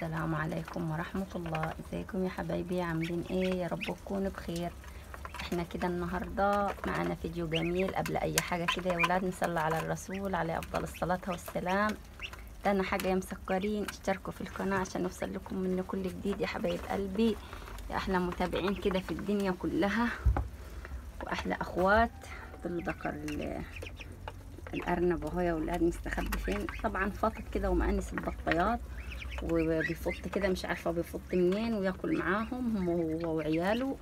السلام عليكم ورحمة الله ازيكم يا حبايبي عاملين ايه يا رب تكونوا بخير احنا كده النهاردة معانا فيديو جميل قبل اي حاجة كده يا ولاد نصلي على الرسول عليه افضل الصلاة والسلام تاني حاجة يا مسكرين اشتركوا في القناة عشان نوصل لكم من كل جديد يا حبايب قلبي يا احلى متابعين كده في الدنيا كلها واحلى اخوات دول ذكر ال- الارنب وهو يا ولاد مستخبي فين طبعا فاطط كده ومأنس البطيات وبيفط كده مش عارفه بيفط منين وياكل معاهم هو وعياله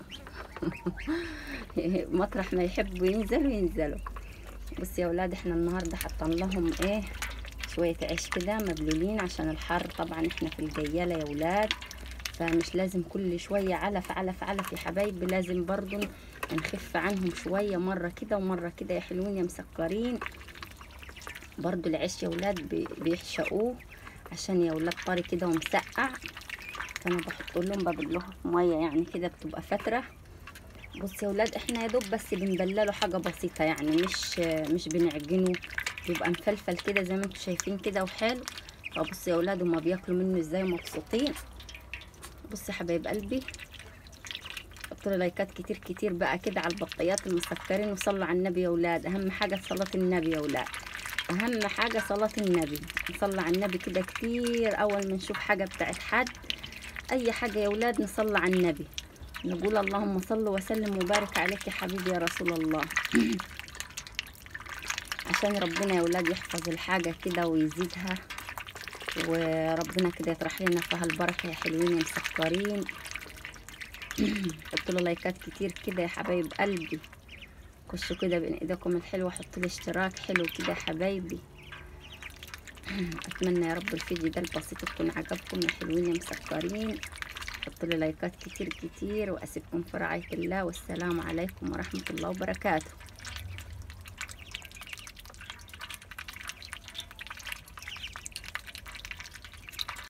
مطرح ما يحبوا ينزلوا ينزلوا بص يا ولاد احنا النهارده حاطين لهم ايه شويه عيش كده مبلولين عشان الحر طبعا احنا في الجياله يا ولاد فمش لازم كل شويه علف علف علف يا حبايبي لازم برضو نخف عنهم شويه مره كده ومره كده يا حلوين يا مسكرين برضو العيش يا ولاد بي- بيحشقوه عشان يا ولاد طري كده ومسقع فانا بحط لهم ببلوها في ميه يعني كده بتبقى فتره بص يا ولاد احنا يا دوب بس بنبلله حاجه بسيطه يعني مش مش بنعجنه بيبقى مفلفل كده زي ما انتم شايفين كده وحلو فبص يا ولاد هما بياكلوا منه ازاي مبسوطين بص يا حبايب قلبي حطوا لي لايكات كتير كتير بقى كده على البطيات المسكرين وصلوا على النبي يا ولاد اهم حاجه صلاه النبي يا ولاد اهم حاجه صلاه النبي نصلي على النبي كده كتير اول ما نشوف حاجه بتاعت حد اي حاجه يا ولاد نصلي على النبي نقول اللهم صل وسلم وبارك عليك يا حبيبي يا رسول الله عشان ربنا يا ولاد يحفظ الحاجه كده ويزيدها وربنا كده يطرح لنا فيها البركه يا حلوين يا مسكرين حطوا له لايكات كتير كده يا حبايب قلبي خشوا كده بين ايديكم الحلوه حطوا لي اشتراك حلو كده يا حبايبي اتمنى يا رب الفيديو ده البسيط يكون عجبكم يا حلوين يا مسكرين حطوا لي لايكات كتير كتير واسيبكم في رعايه الله والسلام عليكم ورحمه الله وبركاته